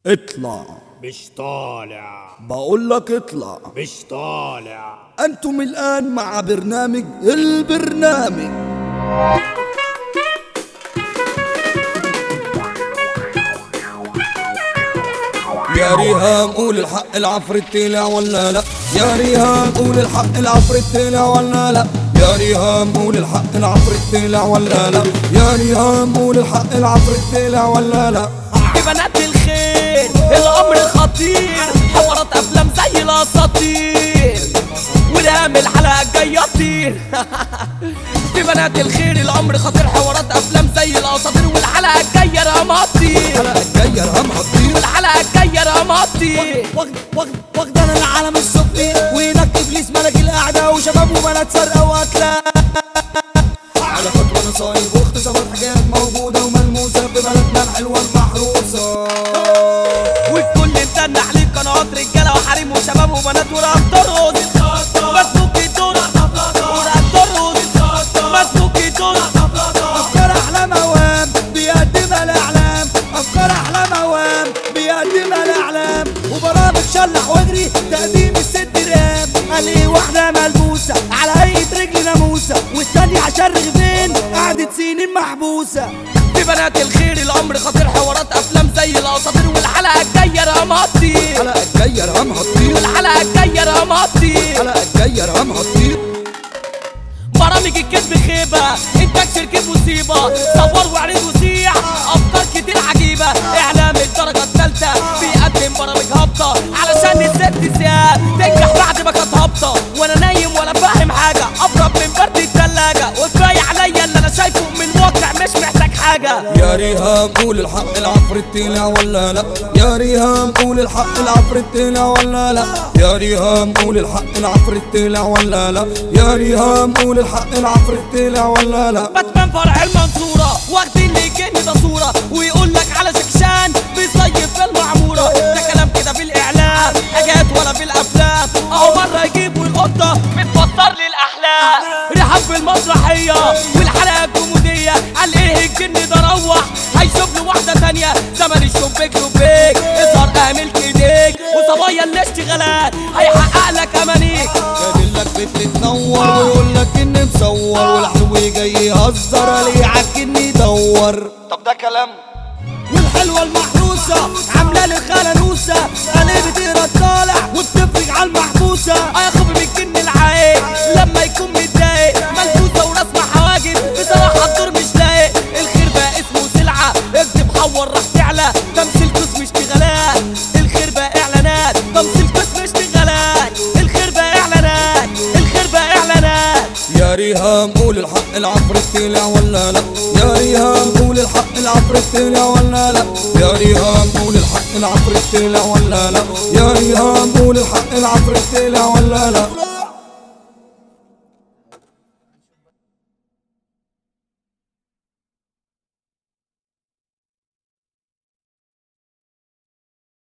اطلع مش طالع بقول لك اطلع مش طالع انتم الان مع برنامج البرنامج يا ريهام قول الحق العفريت طلع ولا لا يا ريهام قول الحق العفريت طلع ولا لا يا ريهام قول الحق العفريت طلع ولا لا يا ريهام قول الحق العفريت طلع ولا لا في بنات الخير الامر خطير حوارات افلام زي الاساطير ودام الحلقه الجايه تطير في بنات الخير الامر خطير حوارات افلام زي الاساطير والحلقه الجايه رقمها تطير الحلقة الجاية رقمها كتير والحلقه الجايه رقمها تطير واخد واخد واخد انا العالم السفلي وهناك ابليس ملك القعده وشباب وبنات سرقه واكله على خطوة نصايب واختصارات حاجات موجودة وملموسة في بلدنا الحلوة المحروسة والكل مدن عليه قنوات رجاله وحريم وشباب وبنات ورقم ترقص مسلوك الدور ورقم ترقص مسلوك الدور افكار احلام اوام بيقدمها الاعلام افكار احلام اوام بيقدمها الاعلام وبرامج شلح واجري تقديم الست رام قال ايه واحده ملبوسه على هيئه رجل ناموسه والتانية عشان رغبين قعدت سنين محبوسه في بنات الخير الامر خطير حوارات افلام زي الاساطير والحلقه الجايه رقمها تطير الحلقة الجاية رقمها كتير والحلقه الجايه رقمها تطير الحلقة الجاية رقمها كتير برامج الكذب خيبه انتاج شركه مصيبه صور وعرض وسيع افكار كتير عجيبه اعلام الدرجه الثالثه بيقدم برامج هابطه علشان الست ساعات تنجح بعد ما كانت هابطه وانا نايم ولا فاهم حاجه ابرد من برد الثلاجه وكفايه عليا اللي انا شايفه من واقع مش محتاج حاجه يا ريهام قول الحق العفريت طلع ولا لا يا ريهام قول الحق العفريت طلع ولا لا يا ريهام قول الحق العفريت طلع ولا لا يا ريهام قول الحق العفريت طلع ولا لا باتمان فرع المنصورة واخدين لي جن ده صورة ويقول لك على شكشان بيصيف في المعمورة ده كلام كده في الإعلام حاجات ولا في الأفلام أهو مرة يجيبوا القطة بتفسر لي الأحلام رحاب في المسرحية والحلقة الكوميدية قال إيه الجن ده روح هيشوف له واحدة تانية زمن الشبيك شبيك اظهر اعمل ايديك وصبايا الاشتغالات هيحقق لك أمانيك جايب لك بنت تنور ويقول لك اني مصور والحلو جاي يهزر عليه عكني يدور طب ده كلام والحلوة المحروسة عاملة لي خلنوسة قلبي تقرا طالع وبتفرج على المحبوسة اخاف من الجن العايق لما يكون متضايق ملبوسه ورسمه حواجب بصراحه الدور مش لايق الخير بقى اسمه سلعه اكتب حور راح تعلى تمثيل قسم اشتغالات الخير بقى اعلانات تمثيل قسم اشتغالات الخير بقى اعلانات الخير بقى اعلانات يا ريهام قول الحق العفريت طلع ولا لا يا ريهام قول الحق العفريت طلع ولا لا يا ريهام قول الحق العفريت طلع ولا لا يا ريهام قول الحق العفريت طلع ولا لا